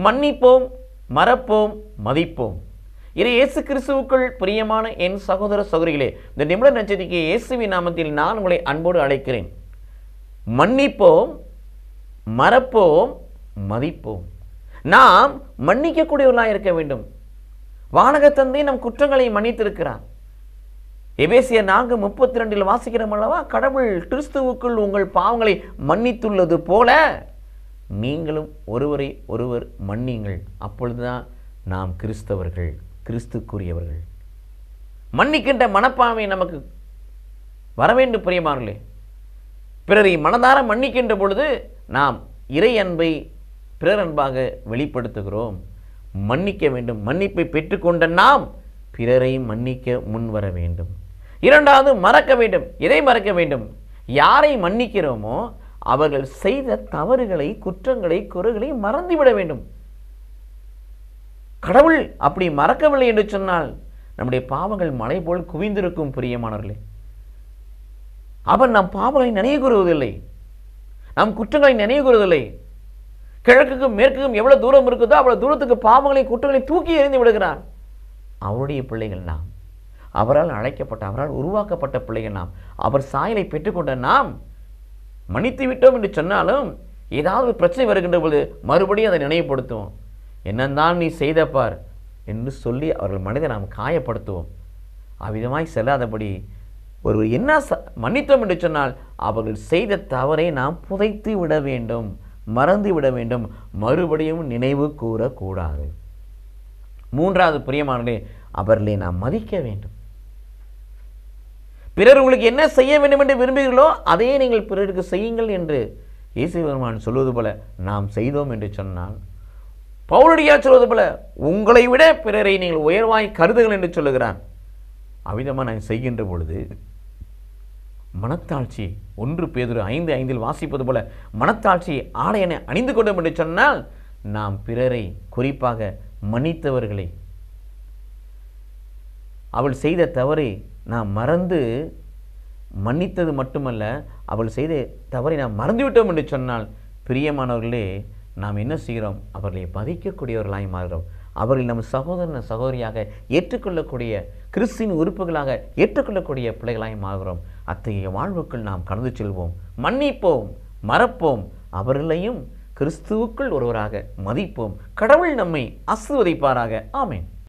மன்னிப்போம் மறப்போம் மதிப்போம் இது இயேசு கிறிஸ்துவுக்குள் பிரியமான என் சகோதர சகோதரிகளே இந்த நிமிட நட்சத்திரிக்கு இயேசுவின் நாமத்தில் நான் உங்களை அன்போடு அழைக்கிறேன் மன்னிப்போம் மறப்போம் மதிப்போம் நாம் மன்னிக்கக்கூடியவர்களாக இருக்க வேண்டும் வானகத்தந்தை நம் குற்றங்களை மன்னித்திருக்கிறார் எபேசிய நான்கு முப்பத்தி ரெண்டில் வாசிக்கிறோம் அல்லவா கடவுள் கிறிஸ்துவுக்குள் உங்கள் பாவங்களை மன்னித்துள்ளது போல நீங்களும் ஒருவரை ஒருவர் மன்னிங்கள் அப்பொழுதுதான் நாம் கிறிஸ்தவர்கள் கிறிஸ்துக்குரியவர்கள் மன்னிக்கின்ற மனப்பான்மை நமக்கு வர வேண்டும் பிரியமானங்களே பிறரை மனதார மன்னிக்கின்ற பொழுது நாம் இறை அன்பை பிறர் அன்பாக வெளிப்படுத்துகிறோம் மன்னிக்க வேண்டும் மன்னிப்பை பெற்றுக்கொண்ட நாம் பிறரை மன்னிக்க முன்வர வேண்டும் இரண்டாவது மறக்க வேண்டும் எதை மறக்க வேண்டும் யாரை மன்னிக்கிறோமோ அவர்கள் செய்த தவறுகளை குற்றங்களை குறைகளை மறந்துவிட வேண்டும் கடவுள் அப்படி மறக்கவில்லை என்று சொன்னால் நம்முடைய பாவங்கள் மலை போல் குவிந்திருக்கும் பிரியமானவர்களே அவன் நம் பாவங்களை நினைவு கூறுவதில்லை நம் குற்றங்களை நினைவு கூறுவதில்லை கிழக்குக்கும் மேற்குக்கும் எவ்வளவு தூரம் இருக்குதோ அவ்வளவு தூரத்துக்கு பாவங்களை குற்றங்களை தூக்கி எறிந்து விடுகிறான் அவருடைய பிள்ளைகள் நாம் அவரால் அழைக்கப்பட்ட அவரால் உருவாக்கப்பட்ட பிள்ளைகள் நாம் அவர் சாயலை பெற்றுக்கொண்ட நாம் மன்னித்து விட்டோம் என்று சொன்னாலும் ஏதாவது ஒரு பிரச்சனை வருகின்ற பொழுது மறுபடியும் அதை நினைவுபடுத்துவோம் என்னந்தான் நீ செய்த பார் என்று சொல்லி அவர்கள் மனிதை நாம் காயப்படுத்துவோம் அவ்விதமாய் செல்லாதபடி ஒரு என்ன ச மன்னித்தோம் என்று சொன்னால் அவர்கள் செய்த தவறை நாம் புதைத்து விட வேண்டும் மறந்து விட வேண்டும் மறுபடியும் நினைவு கூறக்கூடாது மூன்றாவது பிரியமானே அவர்களை நாம் மதிக்க வேண்டும் பிறர் உங்களுக்கு என்ன செய்ய வேண்டும் என்று விரும்புகிறீர்களோ அதையே நீங்கள் பிறருக்கு செய்யுங்கள் என்று இயேசு பெருமான் சொல்வது போல நாம் செய்தோம் என்று சொன்னால் பவுலடியா சொல்வது போல உங்களை விட பிறரை நீங்கள் உயர்வாய் கருதுகள் என்று சொல்லுகிறான் அவ்விதமாக நான் செய்கின்ற பொழுது மனத்தாட்சி ஒன்று பேதுரு ஐந்து ஐந்தில் வாசிப்பது போல மனத்தாட்சி ஆடையனை அணிந்து கொண்டோம் என்று சொன்னால் நாம் பிறரை குறிப்பாக மன்னித்தவர்களை அவள் செய்த தவறை நாம் மறந்து மன்னித்தது மட்டுமல்ல அவள் செய்த தவறை நாம் மறந்துவிட்டோம் என்று சொன்னால் பிரியமானவர்களே நாம் என்ன செய்கிறோம் அவர்களை பதிக்கக்கூடியவர்களாய் மாறுகிறோம் அவர்கள் நம் சகோதரன சகோதரியாக ஏற்றுக்கொள்ளக்கூடிய கிறிஸ்தின் உறுப்புகளாக ஏற்றுக்கொள்ளக்கூடிய பிள்ளைகளாய் மாறுகிறோம் அத்தகைய வாழ்வுக்குள் நாம் கடந்து செல்வோம் மன்னிப்போம் மறப்போம் அவர்களையும் கிறிஸ்துவுக்குள் ஒருவராக மதிப்போம் கடவுள் நம்மை ஆசிர்வதிப்பாராக ஆமென்